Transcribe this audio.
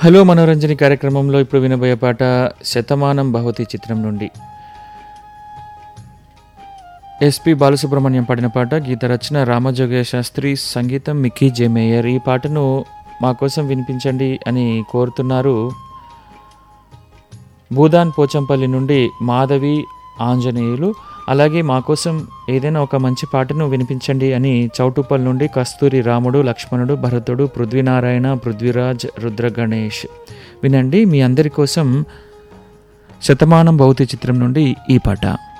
hello మనోరంజని కార్యక్రమంలో ఇప్పుడు వినబోయే పాట శతమానం భవతి చిత్రం నుండి ఎస్పి బాలసుబ్రహ్మణ్యం పాడిన పాట గీత రచన రామజోగయ్య శాస్త్రి సంగీతం మిక్కీ జే మేయర్ ఈ పాటను మా కోసం వినిపించండి అని కోరుతున్నారు భూదాన్ పోచంపల్లి నుండి మాధవి ఆంజనేయులు అలాగే మా కోసం ఏదైనా ఒక మంచి పాటను వినిపించండి అని చౌటుప్పల్ నుండి కస్తూరి రాముడు లక్ష్మణుడు భరతుడు పృథ్వీనారాయణ పృథ్వీరాజ్ రుద్ర గణేష్ వినండి మీ అందరి కోసం శతమానం భౌతి చిత్రం నుండి ఈ పాట